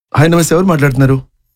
Hi నమస్తే ఎవరు మాట్లాడుతున్నారు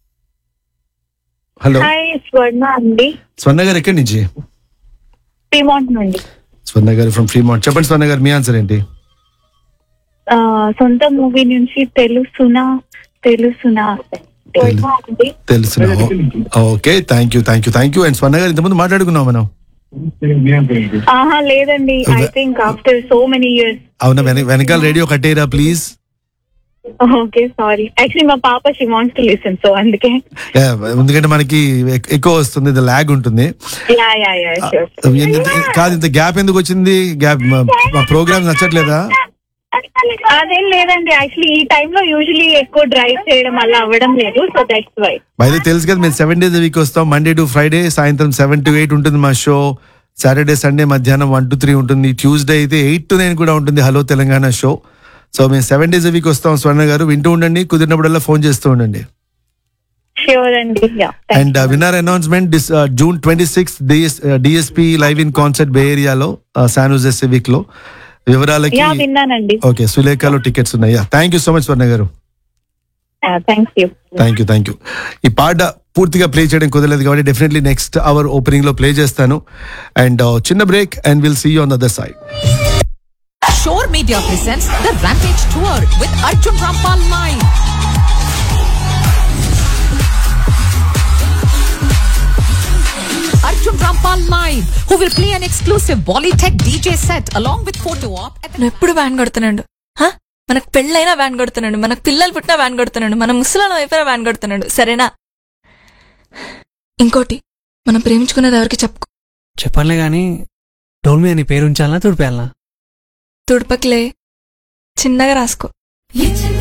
హలో హాయ్ స్వర్ణ అండి స్వర్ణ గారు ఎక్కడి నుంచి శ్రీమాంట్ నుండి స్వర్ణ గారు ఫ్రమ్ ఫ్రీమౌంట్ చెప్పండి స్వర్ణ గారు మీ ఆన్సర్ ఏంటి ఆ, సొంత మూవీ నుంచి తెలుసునా తెలుసునా తెలు- అండి తెలుసు okay thank you thank you thank you and Swarna garu ఇంతకుముందు మాట్లాడుకున్నాం మనం ఆహా లేదండి I think after so many years అవునా వెన- వెనకాల రేడియో కట్టేరా ప్లీజ్ ఓకే సారీ యాక్చువల్లీ మా పాప she wants to listen so అందుకే ఎందుకంటే మనకి ఎక్- ఎక్కువ వస్తుంది ల్యాగ్ ఉంటుంది యా యా యా షూర్ ఎందు- ఎందు- కాదు ఇంత గ్యాప్ ఎందుకు వచ్చింది గ్యాప్ మా ప్రోగ్రామ్ నచ్చట్లేదా అదేం లేదండి యాక్చువల్లీ ఈ టైంలో యూజువలీ ఎక్కువ డ్రైవ్ చేయడం అలా అవ్వడం లేదు సో దట్స్ వై బయట తెలుసు కదా మేము సెవెన్ డేస్ వీక్ వస్తాం మండే టు ఫ్రైడే సాయంత్రం సెవెన్ టు ఎయిట్ ఉంటుంది మా షో సాటర్డే సండే మధ్యాహ్నం వన్ టు త్రీ ఉంటుంది ట్యూస్డే అయితే ఎయిట్ టు నైన్ కూడా ఉంటుంది హలో తెలంగాణ షో సో మేము సెవెన్ డేస్ వీక్ వస్తాం స్వర్ణ గారు వింటూ ఉండండి కుదిరినప్పుడల్లా ఫోన్ చేస్తూ ఉండండి షూర్ అండి yeah and winner announcement this June twenty six DSP live in concert bay ఏరియాలో శానూజెస్ సివిక్ లో వివరాలకి యా విన్నానండి ఓకే సులేఖలో టికెట్స్ ఉన్నాయి thank you so much Swarna garu thank you thank you thank you ఈ పాట పూర్తిగా ప్లే చేయడం కుదరలేదు కాబట్టి డెఫినెట్లీ నెక్స్ట్ అవర్ ఓపెనింగ్ లో ప్లే చేస్తాను అండ్ చిన్న break and will see on other side Shore Media presents the Rampage Tour with Arjun Rampal live. Arjun Rampal live, who will play an exclusive Bollytech DJ set along with photo op at the నువ్వు ఎప్పుడు van కొడుతున్నాడు హా? మనకు పెళ్ళైనా van కొడుతున్నాడు మనకు పిల్లలు పుట్టినా వ్యాన్ కొడుతున్నాడు మన ముసలాలం అయిపోయినా వ్యాన్ కొడుతున్నాడు సరేనా ఇంకోటి మనం ప్రేమించుకున్నది ఎవరికి చెప్పుకో చెప్పనులే గాని డోల్ మీద నీ పేరు ఉంచాలనా తుడిపేయాలనా తుడపకిలే చిన్నగా రాసుకో